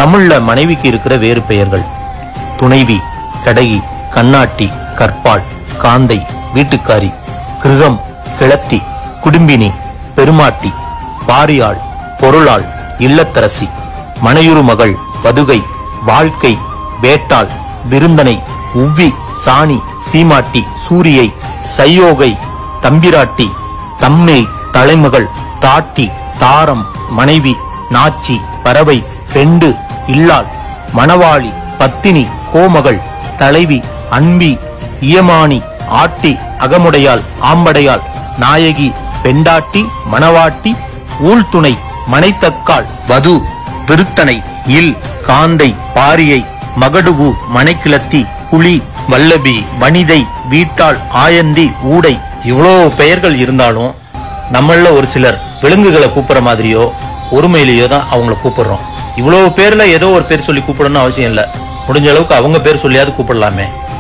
தமிழ்ல மனைவிக்கு இருக்கிற வேறு பெயர்கள் துணைவி கடகி கண்ணாட்டி கற்பாள் காந்தை வீட்டுக்காரி கிருகம் கிளத்தி குடும்பினி பெருமாட்டி பாரியாள் பொருளாள் இல்லத்தரசி மனையுறு மகள் வதுகை வாழ்க்கை வேட்டாள் விருந்தனை உவ்வி சாணி சீமாட்டி சூரியை சையோகை தம்பிராட்டி தம்மே தலைமகள் தாட்டி தாரம் மனைவி நாச்சி பறவை பெண்டு இல்லாள் மணவாளி பத்தினி கோமகள் தலைவி அன்பி இயமானி ஆட்டி அகமுடையாள் ஆம்படையாள் நாயகி பெண்டாட்டி மணவாட்டி ஊழ்துணை மனைத்தக்காள் வது விருத்தனை இல் காந்தை பாரியை மகடுவு மனைக்கிளத்தி குழி வல்லபி வனிதை வீட்டாள் ஆயந்தி ஊடை இவ்வளோ பெயர்கள் இருந்தாலும் நம்மள ஒரு சிலர் விலங்குகளை கூப்பிடுற மாதிரியோ ஒருமையிலேயோ தான் அவங்கள கூப்பிடுறோம் இவ்வளவு பேர்ல ஏதோ ஒரு பேர் சொல்லி கூப்பிடணும்னு அவசியம் இல்ல முடிஞ்ச அளவுக்கு அவங்க பேர் சொல்லியாவது கூப்பிடலாமே